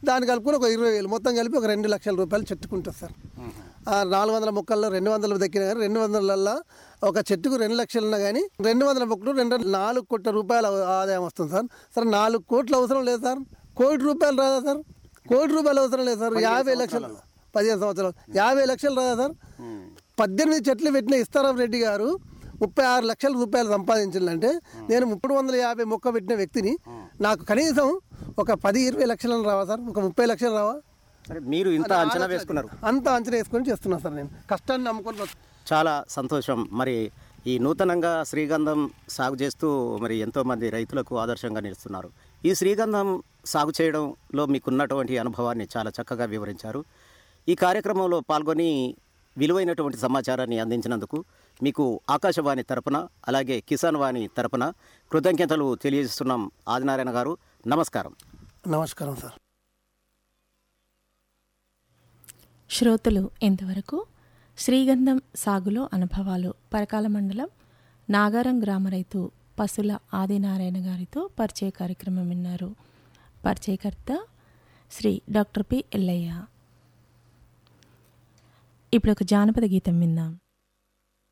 దాన్ని కలుపుకొని ఒక ఇరవై వేలు మొత్తం కలిపి ఒక రెండు లక్షల రూపాయలు చెట్టుకుంటుంది సార్ ఆ నాలుగు వందల మొక్కల్లో రెండు వందలు దక్కిన కానీ రెండు వందలల్లో ఒక చెట్టుకు రెండు లక్షలు ఉన్నా కానీ రెండు వందల మొక్కలు రెండు నాలుగు కోట్ల రూపాయల ఆదాయం వస్తుంది సార్ సార్ నాలుగు కోట్ల అవసరం లేదు సార్ కోటి రూపాయలు రాదా సార్ కోటి రూపాయలు అవసరం లేదు సార్ యాభై లక్షలు పదిహేను సంవత్సరాలు యాభై లక్షలు రాదా సార్ పద్దెనిమిది చెట్లు పెట్టిన ఇస్తారాం రెడ్డి గారు ముప్పై ఆరు లక్షల రూపాయలు సంపాదించాలంటే నేను ముప్పై వందల యాభై మొక్క పెట్టిన వ్యక్తిని నాకు కనీసం ఒక పది ఇరవై లక్షలను రావా సార్ ఒక ముప్పై లక్షలు రావా సరే మీరు ఇంత అంచనా వేసుకున్నారు అంత అంచనా వేసుకొని చేస్తున్నా సార్ నేను కష్టాన్ని నమ్ముకొని బతు- చాలా సంతోషం మరి ఈ నూతనంగా శ్రీగంధం సాగు చేస్తూ మరి ఎంతోమంది రైతులకు ఆదర్శంగా నిలుస్తున్నారు ఈ శ్రీగంధం సాగు చేయడంలో మీకున్నటువంటి అనుభవాన్ని చాలా చక్కగా వివరించారు ఈ కార్యక్రమంలో పాల్గొని విలువైనటువంటి సమాచారాన్ని అందించినందుకు మీకు ఆకాశవాణి తరపున అలాగే కిసాన్ వాణి తరపున కృతజ్ఞతలు తెలియజేస్తున్నాం ఆదినారాయణ గారు నమస్కారం నమస్కారం సార్ శ్రోతలు ఇంతవరకు శ్రీగంధం సాగులో అనుభవాలు పరకాల మండలం నాగారం గ్రామ రైతు పసుల ఆదినారాయణ గారితో పరిచయ కార్యక్రమం విన్నారు పరిచయకర్త శ్రీ డాక్టర్ పి ఎల్లయ్య ఇప్పుడు ఒక జానపద గీతం విందాం